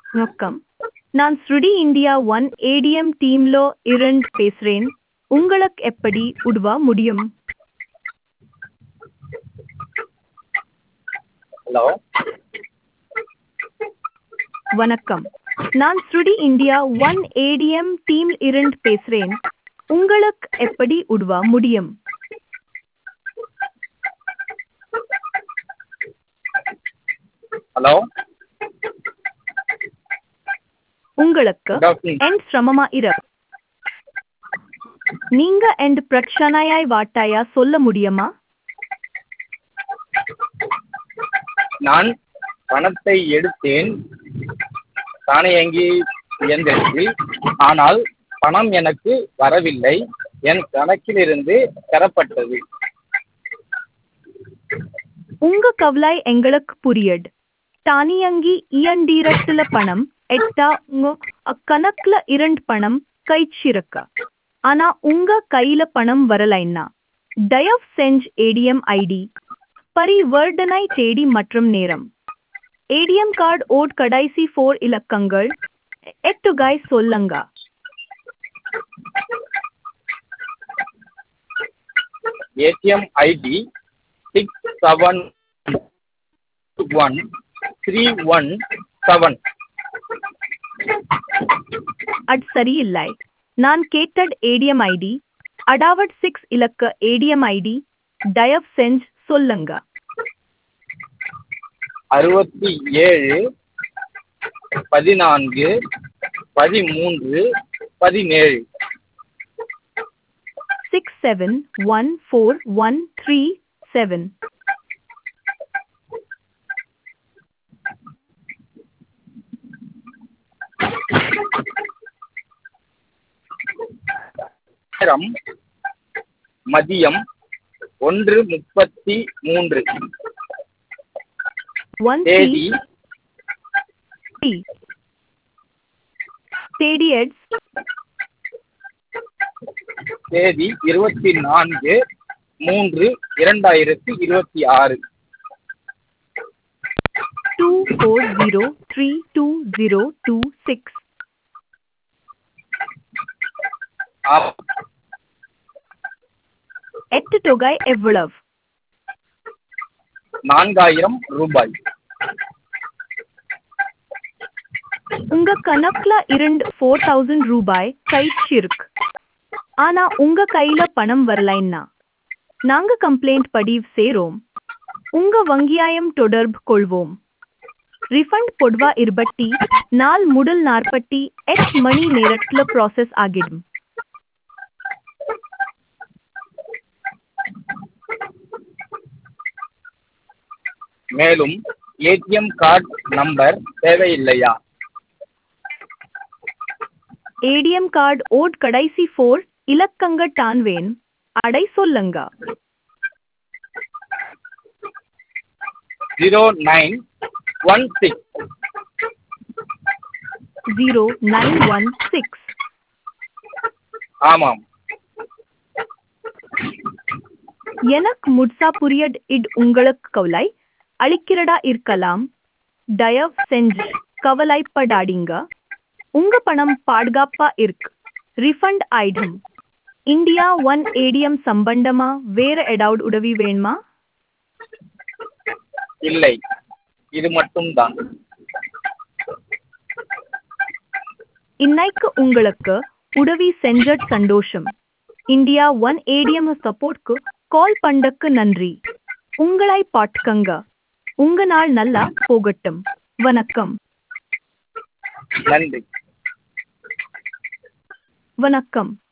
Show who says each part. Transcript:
Speaker 1: வணக்கம் நான் ஸ்ருடி இந்தியா ஒன் ஏடிஎம் டீம்ல இருந்து பேசுறேன் உங்களுக்கு எப்படி உதவ முடியும்
Speaker 2: ஹலோ
Speaker 1: வணக்கம் நான் ஸ்ருடி இந்தியா ஒன் ஏடிஎம் டீம் இருந்து பேசுறேன் உங்களுக்கு எப்படி உதவ முடியும்
Speaker 2: ஹலோ
Speaker 1: உங்களுக்கு
Speaker 2: குட் ஆஃப்டர்நூன்
Speaker 1: என் சிரமமா இரு நீங்க என் பிரச்சனையாய் வாட்டாயா சொல்ல முடியுமா
Speaker 2: நான் பணத்தை எடுத்தேன் தானியங்கி இயந்திரத்தில் ஆனால் பணம் எனக்கு வரவில்லை என் கணக்கிலிருந்து பெறப்பட்டது
Speaker 1: உங்க கவலை எங்களுக்கு புரியட் தானியங்கி இயந்திரத்துல பணம் எட்டா உங்க கணக்குல இரண்டு பணம் கைச்சிருக்க ஆனா உங்க கையில பணம் வரலைன்னா தயவு செஞ்சு ஏடிஎம் ஐடி பரிவர்த்தனை தேதி மற்றும் நேரம் ஏடிஎம் கார்டு ஓட் கடைசி ஃபோர் இலக்கங்கள் எட்டுகாய் சொல்லுங்க
Speaker 2: ATM ID six seven one three one seven
Speaker 1: அது சரியில்லை நான் கேட்டட் ஏடிஎம் ஐடி அடாவட் சிக்ஸ் இலக்க ஏடிஎம் ஐடி தயவு செஞ்சு சொல்லுங்க
Speaker 2: அறுபத்தி ஏழு பதினான்கு பதிமூன்று பதினேழு
Speaker 1: six seven one four one three seven
Speaker 2: நேரம் மதியம் ஒன்று முப்பத்தி மூன்று
Speaker 1: ஒன்
Speaker 2: தேதி
Speaker 1: த்ரீ தேதி எட்ஸ்
Speaker 2: தேதி இருபத்தி நான்கு மூன்று இரண்டாயிரத்தி இருபத்தி ஆறு
Speaker 1: two four zero three two zero two six
Speaker 2: ஆம்.
Speaker 1: எட்டு தொகை எவ்வளவு
Speaker 2: நான்காயிரம் ரூபாய்
Speaker 1: உங்க கணக்குல இரண்டு ஃபோர் தௌசண்ட் ரூபாய் கைச்சிருக்கு ஆனா உங்க கையில பணம் வரலைன்னா நாங்க கம்ப்ளைண்ட் பதிவு சேரோம் உங்க வங்கியாயம் தொடர்பு கொள்வோம் ரிஃபண்ட் பொதுவா இருபட்டி நாள் முதல் நாற்பத்தி எட்டு மணி நேரத்துல ப்ராசஸ் ஆகிடும்
Speaker 2: மேலும் ஏடிஎம் கார்டு நம்பர் தேவையில்லையா
Speaker 1: ஏடிஎம் கார்டு ஓட் கடைசி ஃபோர் இலக்கங்க டான்வேன் அடை சொல்லுங்க
Speaker 2: zero nine one six
Speaker 1: zero nine one six
Speaker 2: ஆமாம்
Speaker 1: எனக்கு முட்சா புரியட் இட் உங்களுக்கு கவலை அளிக்கிறடா இருக்கலாம் தயவு செஞ்சு கவலைப்படாதீங்க உங்க பணம் பாதுகாப்பா இருக்கு ரிஃபண்ட் ஆயிடும் இந்தியா ஒன் ஏடிஎம் சம்பந்தமா வேற ஏதாவது உதவி வேணுமா
Speaker 2: இல்லை இது மட்டும்தான்
Speaker 1: இன்னைக்கு உங்களுக்கு உதவி செஞ்ச சந்தோஷம் இந்தியா ஒன் ஏடிஎம் சப்போர்ட்க்கு கால் பண்ணக்கு நன்றி உங்களை பாட்டுக்கங்க உங்க நாள் நல்லா போகட்டும் வணக்கம்
Speaker 2: நன்றி
Speaker 1: வணக்கம்